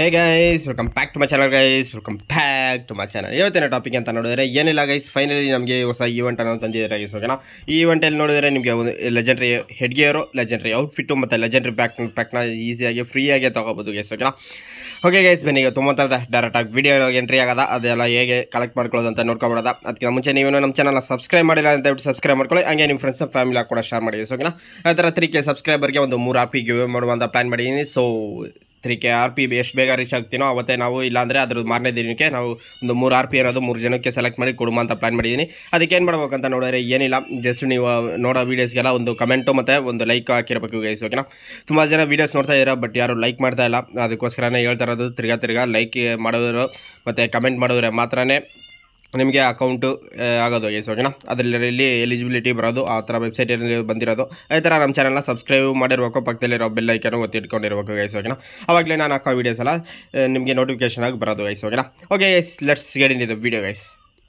Hey guys welcome back to my channel guys welcome back to my channel ಇವತ್ತಿನ topic ಅಂತ ನೋಡಿದ್ರೆ ಏನಿಲ್ಲ guys finally ನಮಗೆ ಹೊಸ ಈವೆಂಟ್ ಅನ್ನೋದು ತಂದಿದ್ದಾರೆ ಗೈಸ್ ಓಕೆನಾ ಈ ಈವೆಂಟಲ್ಲಿ ನೋಡಿದ್ರೆ ನಿಮಗೆ ಒಂದು legendary head gear legendary outfit ಮತ್ತು ಲೆಜೆಂಡ್ರಿ ಬ್ಯಾಕ್ ಪ್ಯಾಕ್ನ ಈಸಿಯಾಗಿ ಫ್ರೀಯಾಗಿ ತೊಗೋಬೋದು ಗೈಸ್ ಓಕೆನಾ ಓಕೆ ಗೈಸ್ ಬನ್ನಿ ಈಗ ತುಂಬ ಥರದ ಡೈರೆಕ್ಟಾಗಿ ವಿಡಿಯೋ ಎಂಟ್ರಿ ಆಗದ ಅದೆಲ್ಲ ಹೇಗೆ ಕಲೆಕ್ಟ್ ಮಾಡ್ಕೊಳ್ಳೋದು ಅಂತ ನೋಡ್ಕೊಬೋದ ಅದಕ್ಕಿಂತ ಮುಂಚೆ ನೀವು ನಮ್ಮ ಚಾನಲ್ನ ಸಬ್ಸ್ಕ್ರೈಬ್ ಮಾಡಿಲ್ಲ ಅಂತ ಹೇಳ್ಬಿಟ್ಟು ಸಬ್ಸ್ಕ್ರೈಬ್ ಮಾಡ್ಕೊಳ್ಳಿ ಹಂಗೆ ನಿಮ್ಮ ಫ್ರೆಂಡ್ಸ್ ಫ್ಯಾಮಿಲಿ ಕೂಡ ಶೇರ್ ಮಾಡಿ ಓಕೆನಾ ಆ ಥರ ತ್ರೀ ಕೆ ಸಬ್ಸ್ಕ್ರೈಬರ್ಗೆ ಒಂದು ಮೂರು ಆರ್ ಪಿ ಗಿವ್ ಮಾಡುವಂಥ ಪ್ಲ್ಯಾನ್ ಮಾಡಿದ್ದೀನಿ so three K R P ಎಷ್ಟು ಬೇಗ ರೀಚ್ ಆಗ್ತೀನೋ ಅವತ್ತೇ ನಾವು ಇಲ್ಲಾಂದರೆ ಅದ್ರ ಮಾರನೇ ದಿನಕ್ಕೆ ನಾವು ಒಂದು ಮೂರು ಆರ್ ಪಿ ಅನ್ನೋದು ಮೂರು ಜನಕ್ಕೆ ಸೆಲೆಕ್ಟ್ ಮಾಡಿ ಕೊಡುವ ಅಂತ ಪ್ಲ್ಯಾನ್ ಮಾಡಿದ್ದೀನಿ ಅದಕ್ಕೆ ಏನು ಮಾಡ್ಬೇಕಂತ ನೋಡಿದ್ರೆ ಏನಿಲ್ಲ ಜಸ್ಟ್ ನೀವು ನೋಡೋ ವೀಡಿಯೋಸ್ಗೆಲ್ಲ ಒಂದು ಕಮೆಂಟು ಮತ್ತು ಒಂದು ಲೈಕ್ ಹಾಕಿರಬೇಕು ಗೈಸ್ ಓಕೆನಾ ತುಂಬ ಜನ ವೀಡಿಯೋಸ್ ನೋಡ್ತಾ ಇದ್ದೀರಾ ಬಟ್ ಯಾರು ಲೈಕ್ ಮಾಡ್ತಾ ಇಲ್ಲ ಅದಕ್ಕೋಸ್ಕರನೇ ಹೇಳ್ತಾ ಇರೋದು ತಿರ್ಗಾ ತಿರ್ಗಾ ಲೈಕ್ ಮಾಡೋರು ಮತ್ತು ಕಮೆಂಟ್ ಮಾಡಿದ್ರೆ ಮಾತ್ರನೇ ನಿಮಗೆ ಅಕೌಂಟು ಆಗೋದು ಗೈಸ್ ಓಕೆನಾ ಅದರಲ್ಲಿ ಎಲಿಜಿಬಿಲಿಟಿ ಬರೋದು ಆ ಥರ ವೆಬ್ಸೈಟಲ್ಲಿ ಬಂದಿರೋದು ಅದೇ ಥರ ನಮ್ಮ ಚಾನಲ್ನ ಸಬ್ಸ್ಕ್ರೈಬ್ ಮಾಡಿರ್ಬೇಕು ಪಕ್ಕದಲ್ಲಿರೋ ಬೆಲ್ ಐಕನು ಒತ್ತಿಟ್ಕೊಂಡಿರ್ಬೇಕು ಗೈಸ್ ಓಕೆನಾ ಅವಾಗಲೇ ನಾನು ಹಾಕೋ ವೀಡಿಯೋಸ್ ಎಲ್ಲ ಆ, ನಿಮಗೆ ನೋಟಿಫಿಕೇಶನ್ ಆಗಿ ಬರೋದು ಗೈಸ್ ಓಕೆನಾ okay guys let's get in ಇದು ವೀಡಿಯೋ ಗೈಸ್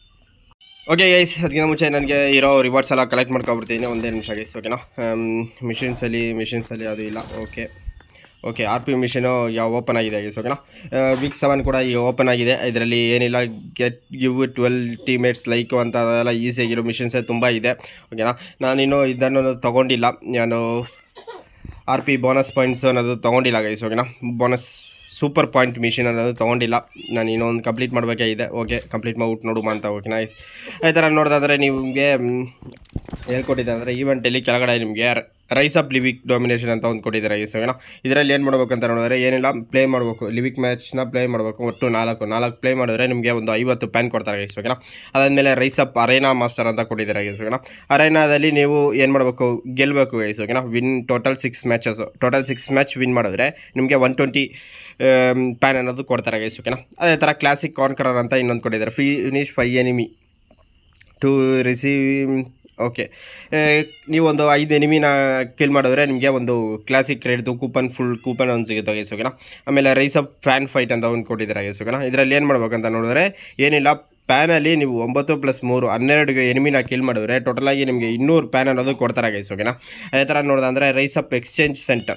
ಓಕೆ ಗೈಸ್ ಅದಕ್ಕಿಂತ ಮುಂಚೆ ನನಗೆ ಇರೋ ರಿವಾರ್ಡ್ಸ್ ಎಲ್ಲ ಕಲೆಕ್ಟ್ ಮಾಡ್ಕೊಬಿಡ್ತೀನಿ ಒಂದೇ ನಿಮಿಷ ಗೈಸ್ ಓಕೆನಾ ಮಿಷಿನ್ಸಲ್ಲಿ ಮಿಷಿನ್ಸಲ್ಲಿ ಅದು ಇಲ್ಲ okay okay R P machine ಯಾವ ಓಪನ್ ಆಗಿದೆ ಗೈಸ್ ಓಕೆನಾ ವೀಕ್ ಸೆವೆನ್ ಕೂಡ ಈಗ ಓಪನ್ ಆಗಿದೆ ಇದರಲ್ಲಿ ಏನಿಲ್ಲ get give twelve teammates like ಅಂತ ಅದೆಲ್ಲ ಈಸಿಯಾಗಿರೋ ಮಿಷನ್ಸೇ ತುಂಬ ಇದೆ ಓಕೆನಾ ನಾನಿನ್ನು ಇದನ್ನು ತೊಗೊಂಡಿಲ್ಲ ನಾನು ಆರ್ ಪಿ ಬೋನಸ್ ಪಾಯಿಂಟ್ಸ್ ಅನ್ನೋದು ತೊಗೊಂಡಿಲ್ಲ ಗೈಸ್ ಓಕೆನಾ ಬೋನಸ್ ಸೂಪರ್ ಪಾಯಿಂಟ್ ಮಿಷಿನ್ ಅನ್ನೋದು ತೊಗೊಂಡಿಲ್ಲ ನಾನು ಇನ್ನೊಂದು ಕಂಪ್ಲೀಟ್ ಮಾಡಬೇಕೇ ಇದೆ ಓಕೆ ಕಂಪ್ಲೀಟ್ ಮಾಡ್ಬಿಟ್ಟು ನೋಡುವ ಅಂತ ಓಕೆನಾ ಈ ಥರ ನೋಡೋದಾದರೆ ನಿಮಗೆ ಹೇಳ್ಕೊಟ್ಟಿದ್ದೆ ಅಂದರೆ ಈವೆಂಟಲ್ಲಿ ಕೆಳಗಡೆ ನಿಮಗೆ ರೈಸ್ ಅಪ್ ಲಿವಿಕ್ ಡಾಮಿನೇಷನ್ ಅಂತ ಒಂದು ಕೊಟ್ಟಿದ್ದಾರೆ ಗೈಸ್ ಓಕೆನಾ ಇದರಲ್ಲಿ ಏನು ಮಾಡ್ಬೇಕು ಅಂತ ನೋಡಿದ್ರೆ ಏನಿಲ್ಲ ಪ್ಲೇ ಮಾಡಬೇಕು ಲಿವಿಕ್ ಮ್ಯಾಚ್ನ ಪ್ಲೇ ಮಾಡಬೇಕು ಒಟ್ಟು ನಾಲ್ಕು ನಾಲ್ಕು ಪ್ಲೇ ಮಾಡಿದ್ರೆ ನಿಮಗೆ ಒಂದು ಐವತ್ತು ಪ್ಯಾನ್ ಕೊಡ್ತಾರೆ ಗೈಸ್ ಓಕೆನಾ ಅದಾದಮೇಲೆ ರೈಸ್ ಅಪ್ ಅರೇನಾ ಮಾಸ್ಟರ್ ಅಂತ ಕೊಟ್ಟಿದ್ದಾರೆ ಗೈಸ್ ಓಕೆನಾ ಅರೇನಾದಲ್ಲಿ ನೀವು ಏನು ಮಾಡಬೇಕು ಗೆಲ್ಲಬೇಕು ಗೈಸ್ ಓಕೆನಾ win total six matches total six match win ಮಾಡಿದ್ರೆ ನಿಮಗೆ ಒನ್ ಟ್ವೆಂಟಿ ಪ್ಯಾನ್ ಅನ್ನೋದು ಕೊಡ್ತಾರೆ ಗೈಸ್ ಓಕೆನಾ ಅದೇ ಥರ ಕ್ಲಾಸಿಕ್ ಕಾನ್ಕರರ್ ಅಂತ ಇನ್ನೊಂದು ಕೊಟ್ಟಿದ್ದಾರೆ finish five enemy to receive okay ನೀವೊಂದು ಐದು ಎನಿಮಿನ ಕಿಲ್ ಮಾಡಿದ್ರೆ ನಿಮಗೆ ಒಂದು classic crate coupon full coupon ಒಂದು ಸಿಗುತ್ತೆ ಗೈಸ್ ಓಕೆನಾ ಆಮೇಲೆ ರೈಸ್ ಅಪ್ ಫ್ಯಾನ್ ಫೈಟ್ ಅಂತ ಒಂದು ಕೊಟ್ಟಿದ್ದಾರೆ ಗೈಸ್ ಓಕೆನಾ ಇದರಲ್ಲಿ ಏನು ಮಾಡ್ಬೇಕಂತ ನೋಡಿದ್ರೆ ಏನಿಲ್ಲ ಪ್ಯಾನಲ್ಲಿ ನೀವು ಒಂಬತ್ತು ಪ್ಲಸ್ ಮೂರು ಹನ್ನೆರಡು ಎನಿಮಿನ ಕಿಲ್ ಮಾಡಿದ್ರೆ ಟೋಟಲಾಗಿ ನಿಮಗೆ ಇನ್ನೂರು ಪ್ಯಾನ್ ಅನ್ನೋದು ಕೊಡ್ತಾರೆ ಗೈಸ್ ಓಕೆನಾ ಅದೇ ಥರ ನೋಡೋದಂದರೆ ರೈಸ್ ಅಪ್ ಎಕ್ಸ್ಚೇಂಜ್ ಸೆಂಟರ್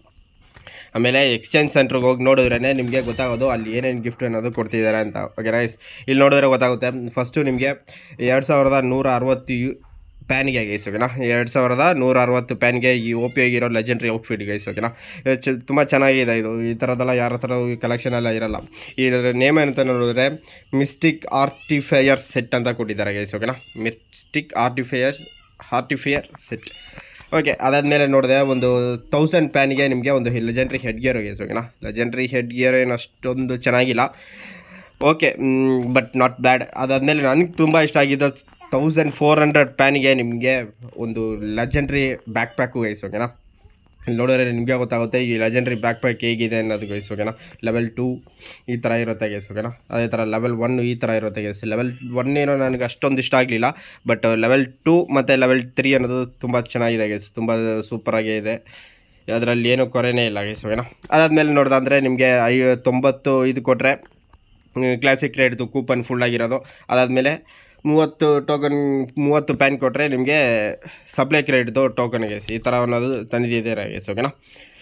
ಆಮೇಲೆ ಎಕ್ಸ್ಚೇಂಜ್ ಸೆಂಟ್ರಿಗೆ ಹೋಗಿ ನೋಡಿದ್ರೇ ನಿಮಗೆ ಗೊತ್ತಾಗೋದು ಅಲ್ಲಿ ಏನೇನು ಗಿಫ್ಟ್ ಅನ್ನೋದು ಕೊಡ್ತಿದ್ದಾರೆ ಅಂತ ಓಕೆ ರೈಸ್ ಇಲ್ಲಿ ನೋಡಿದ್ರೆ ಗೊತ್ತಾಗುತ್ತೆ ಫಸ್ಟು ನಿಮಗೆ ಎರಡು ಸಾವಿರದ ನೂರ ಅರವತ್ತು ಯು ಪ್ಯಾನ್ಗೆ ಗೈಸ್ ಓಕೆನಾ ಎರಡು ಸಾವಿರದ ನೂರ ಅರವತ್ತು ಪ್ಯಾನ್ಗೆ ಈ ಓ ಪಿ ಆಗಿರೋ ಲೆಜೆಂಡ್ರಿ ಔಟ್ಫಿಟ್ ಗೈಸ್ ಓಕೆನಾ ಚ ತುಂಬ ಚೆನ್ನಾಗಿದೆ ಇದು ಈ ಥರದ್ದೆಲ್ಲ ಯಾರ ಥರ ಕಲೆಕ್ಷನ್ ಎಲ್ಲ ಇರಲ್ಲ ಇದರ ನೇಮ್ ಏನಂತ ನೋಡಿದ್ರೆ ಮಿಸ್ಟಿಕ್ ಆರ್ಟಿಫೈಯರ್ ಸೆಟ್ ಅಂತ ಕೊಟ್ಟಿದ್ದಾರೆ ಗೈಸ್ ಓಕೆನಾ mystic artificer artificer set okay ಅದಾದಮೇಲೆ ನೋಡಿದೆ ಒಂದು ತೌಸಂಡ್ ಪ್ಯಾನ್ಗೆ ನಿಮಗೆ ಒಂದು ಲೆಜೆಂಡ್ರಿ ಹೆಡ್ ಗಿಯರ್ ಗೈಸ್ ಓಕೆನಾ ಲೆಜೆಂಡ್ರಿ ಹೆಡ್ ಗಿಯರ್ ಏನು ಅಷ್ಟೊಂದು ಚೆನ್ನಾಗಿಲ್ಲ ಓಕೆ ಬಟ್ ನಾಟ್ ಬ್ಯಾಡ್ ಅದಾದಮೇಲೆ ನನಗೆ ತುಂಬ ಇಷ್ಟ ಆಗಿದ್ದು ತೌಸಂಡ್ ಫೋರ್ ಹಂಡ್ರೆಡ್ ಪ್ಯಾನಿಗೆ ನಿಮಗೆ ಒಂದು ಲೆಜೆಂಡ್ರಿ ಬ್ಯಾಕ್ ಪ್ಯಾಕು ಗೈಸ್ ಓಕೆನಾ ಇಲ್ಲಿ ನೋಡಿದ್ರೆ ನಿಮಗೆ ಗೊತ್ತಾಗುತ್ತೆ ಈ ಲೆಜೆಂಡ್ರಿ ಬ್ಯಾಕ್ ಪ್ಯಾಕ್ ಹೇಗಿದೆ ಅನ್ನೋದು ಗೈಸ್ ಓಕೆನಾ ಲೆವೆಲ್ ಟೂ ಈ ಥರ ಇರುತ್ತೆ ಗೈಸ್ ಓಕೆನಾ ಅದೇ ಥರ ಲೆವೆಲ್ ಒನ್ ಈ ಥರ ಇರುತ್ತೆ ಗೈಸ್ ಲೆವೆಲ್ ಒನ್ ಏನೋ ನನಗೆ ಅಷ್ಟೊಂದು ಇಷ್ಟ ಆಗಲಿಲ್ಲ ಬಟ್ ಲೆವೆಲ್ ಟೂ ಮತ್ತು ಲೆವೆಲ್ ತ್ರೀ ಅನ್ನೋದು ತುಂಬ ಚೆನ್ನಾಗಿದೆ ಗೈಸ್ ತುಂಬ ಸೂಪರಾಗೇ ಇದೆ ಅದರಲ್ಲಿ ಏನೂ ಕೊರೆನೇ ಇಲ್ಲ ಗೈಸ್ ಓಕೆನಾ ಅದಾದಮೇಲೆ ನೋಡ್ದಂದರೆ ನಿಮಗೆ ಐ ತೊಂಬತ್ತು ಇದು ಕೊಟ್ಟರೆ ಕ್ಲಾಸಿಕ್ ರೇಟ್ದು ಕೂಪನ್ ಫುಲ್ ಆಗಿರೋದು ಅದಾದಮೇಲೆ ಮೂವತ್ತು ಟೋಕನ್ ಮೂವತ್ತು ಪ್ಯಾನ್ ಕೊಟ್ಟರೆ ನಿಮಗೆ ಸಪ್ಲೈ ಕ್ರೆಡಿಟ್ದು ಟೋಕನ್ ಗೈಸ್ ಈ ಥರ ಅನ್ನೋದು ತಂದಿದ್ದಾರೆ ಗೈಸ್ ಓಕೆನಾ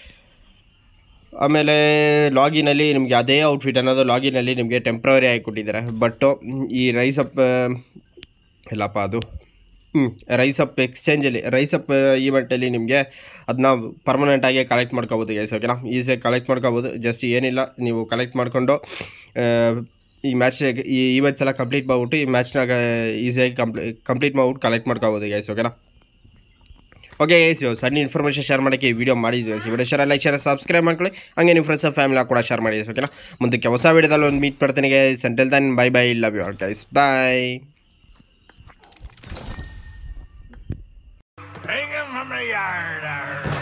ಆಮೇಲೆ ಲಾಗಿನಲ್ಲಿ ನಿಮಗೆ ಅದೇ ಔಟ್ಫಿಟ್ ಅನ್ನೋದು ಲಾಗಿನಲ್ಲಿ ನಿಮಗೆ ಟೆಂಪ್ರವರಿ ಆಗಿ ಕೊಟ್ಟಿದ್ದಾರೆ ಬಟ್ಟು ಈ ರೈಸ್ ಅಪ್ ಇಲ್ಲಪ್ಪ ಅದು ಹ್ಞೂ ರೈಸ್ ಅಪ್ ಎಕ್ಸ್ಚೇಂಜಲ್ಲಿ ರೈಸ್ ಅಪ್ ಈವೆಂಟಲ್ಲಿ ನಿಮಗೆ ಅದನ್ನ ಪರ್ಮನೆಂಟಾಗಿ ಕಲೆಕ್ಟ್ ಮಾಡ್ಕೋಬೋದು ಗೈಸ್ ಓಕೆನಾ ಈಸಿಯಾಗಿ ಕಲೆಕ್ಟ್ ಮಾಡ್ಕೋಬೋದು ಜಸ್ಟ್ ಏನಿಲ್ಲ ನೀವು ಕಲೆಕ್ಟ್ ಮಾಡಿಕೊಂಡು ಈ ಮ್ಯಾಚ್ ಈ ಈವೆಂಟ್ಸ್ ಎಲ್ಲ ಕಂಪ್ಲೀಟ್ ಮಾಡ್ಬಿಟ್ಟು ಈ ಮ್ಯಾಚ್ನಾಗ ಈಸಿಯಾಗಿ ಕಂಪ್ಲೀ ಕಂಪ್ಲೀಟ್ ಮಾಡ್ಬಿಟ್ಟು ಕಲೆಕ್ಟ್ ಮಾಡ್ಕೋಬೋದು ಗೈಸ್ ಓಕೆನಾ ಓಕೆ ಗೈಸ್ ಸಣ್ಣ ಇನ್ಫಾರ್ಮೇಷನ್ ಶೇರ್ ಮಾಡೋಕ್ಕೆ ಈ ವಿಡಿಯೋ ಮಾಡಿದ್ವಿ ಈ video share like share subscribe ಮಾಡ್ಕೊಳ್ಳಿ ಹಂಗೆ ನಿಮ್ಮ ಫ್ರೆಂಡ್ಸ್ ಫ್ಯಾಮಿಲಿ ಕೂಡ ಶೇರ್ ಮಾಡಿ ಓಕೆನಾ ಮುಂದಕ್ಕೆ ಹೊಸ ವಿಡಿಯೋದಲ್ಲಿ ಒಂದು ಮೀಟ್ ಮಾಡ್ತೀನಿ guys until then bye bye love you all guys bye Bring him from the yard. arr.